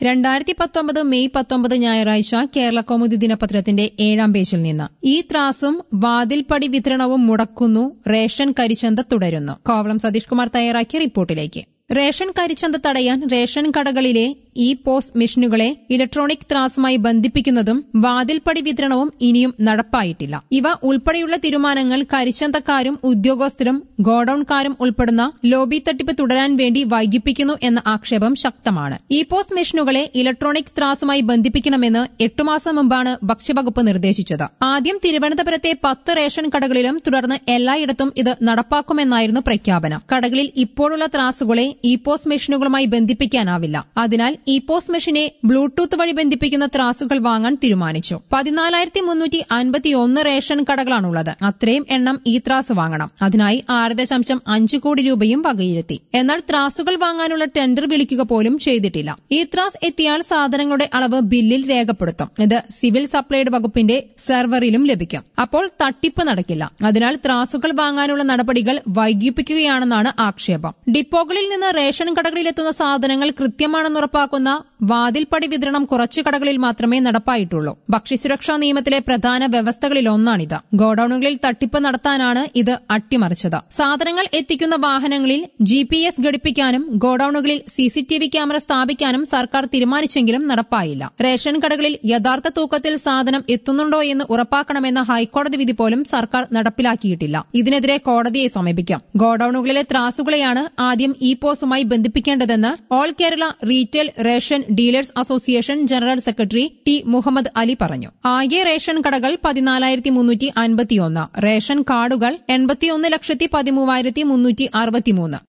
രണ്ടായിരത്തി പത്തൊമ്പത് മെയ് പത്തൊമ്പത് ഞായറാഴ്ച കേരള കൗമുദി ദിനപത്രത്തിന്റെ ഏഴാം പേജിൽ നിന്ന് ഈ ത്രാസും വാതിൽപ്പടി വിതരണവും മുടക്കുന്നു റേഷൻ കരിച്ചന്ത തുടരുന്നു കോവളം സതീഷ് കുമാർ തയ്യാറാക്കിയ റിപ്പോർട്ടിലേക്ക് റേഷൻ കരിച്ചന്ത തടയാൻ റേഷൻ കടകളിലെ ഇ പോസ് മെഷീനുകളെ ഇലക്ട്രോണിക് ത്രാസുമായി ബന്ധിപ്പിക്കുന്നതും വാതിൽപ്പടി വിതരണവും ഇനിയും നടപ്പായിട്ടില്ല ഇവ ഉൾപ്പെടെയുള്ള തീരുമാനങ്ങൾ കരിച്ചന്തക്കാരും ഉദ്യോഗസ്ഥരും ഗോഡൌൺകാരും ഉൾപ്പെടുന്ന ലോബി തട്ടിപ്പ് തുടരാൻ വേണ്ടി വൈകിപ്പിക്കുന്നു എന്ന ആക്ഷേപം ശക്തമാണ് ഇ പോസ് മെഷീനുകളെ ഇലക്ട്രോണിക് ത്രാസുമായി ബന്ധിപ്പിക്കണമെന്ന് എട്ടു മാസം മുമ്പാണ് ഭക്ഷ്യവകുപ്പ് നിർദ്ദേശിച്ചത് ആദ്യം തിരുവനന്തപുരത്തെ പത്ത് റേഷൻ കടകളിലും തുടർന്ന് എല്ലായിടത്തും ഇത് നടപ്പാക്കുമെന്നായിരുന്നു പ്രഖ്യാപനം കടകളിൽ ഇപ്പോഴുള്ള ത്രാസുകളെ ഇ പോസ് മെഷീനുകളുമായി ബന്ധിപ്പിക്കാനാവില്ല അതിനാൽ ഇ പോസ് മെഷീനെ ബ്ലൂടൂത്ത് വഴി ബന്ധിപ്പിക്കുന്ന ത്രാസുകൾ വാങ്ങാൻ തീരുമാനിച്ചു പതിനാലായിരത്തി മുന്നൂറ്റി അൻപത്തി ഒന്ന് റേഷൻ കടകളാണുള്ളത് അത്രയും എണ്ണം ഈ ത്രാസ് വാങ്ങണം അതിനായി ആറ് ദശാംശം അഞ്ച് കോടി രൂപയും വകയിരുത്തി എന്നാൽ ത്രാസുകൾ വാങ്ങാനുള്ള ടെൻഡർ വിളിക്കുക പോലും ചെയ്തിട്ടില്ല ഈ ത്രാസ് എത്തിയാൽ സാധനങ്ങളുടെ അളവ് ബില്ലിൽ രേഖപ്പെടുത്തും ഇത് സിവിൽ സപ്ലൈഡ് വകുപ്പിന്റെ സെർവറിലും ലഭിക്കും അപ്പോൾ തട്ടിപ്പ് നടക്കില്ല അതിനാൽ ത്രാസുകൾ വാങ്ങാനുള്ള നടപടികൾ വൈകിപ്പിക്കുകയാണെന്നാണ് ആക്ഷേപം ഡിപ്പോകളിൽ നിന്ന് റേഷൻ കടകളിലെത്തുന്ന സാധനങ്ങൾ കൃത്യമാണെന്ന് ഉറപ്പാക്കുന്ന വാതിൽപ്പടി വിതരണം കുറച്ചു കടകളിൽ മാത്രമേ നടപ്പായിട്ടുള്ളൂ ഭക്ഷ്യസുരക്ഷാ നിയമത്തിലെ പ്രധാന വ്യവസ്ഥകളിൽ ഒന്നാണിത് ഗോഡൌണുകളിൽ തട്ടിപ്പ് നടത്താനാണ് ഇത് അട്ടിമറിച്ചത് സാധനങ്ങൾ എത്തിക്കുന്ന വാഹനങ്ങളിൽ ജി പി എസ് ഘടിപ്പിക്കാനും ഗോഡൌണുകളിൽ സിസിടിവി ക്യാമറ സ്ഥാപിക്കാനും സർക്കാർ തീരുമാനിച്ചെങ്കിലും നടപ്പായില്ല റേഷൻ കടകളിൽ യഥാർത്ഥ തൂക്കത്തിൽ സാധനം എത്തുന്നുണ്ടോ എന്ന് ഉറപ്പാക്കണമെന്ന ഹൈക്കോടതി വിധി പോലും സർക്കാർ നടപ്പിലാക്കിയിട്ടില്ല ഇതിനെതിരെ കോടതിയെ സമീപിക്കാം ഗോഡൌണുകളിലെ ത്രാസുകളെയാണ് ആദ്യം ഇ പോസുമായി ബന്ധിപ്പിക്കേണ്ടതെന്ന് all Kerala retail ration dealers association general secretary T Muhammad Ali പറഞ്ഞു ആകെ റേഷൻ കടകൾ പതിനാലായിരത്തി മുന്നൂറ്റി അൻപത്തിയൊന്ന് റേഷൻ കാർഡുകൾ എൺപത്തിയൊന്ന് ലക്ഷത്തി പതിമൂവായിരത്തി മുന്നൂറ്റി അറുപത്തിമൂന്ന്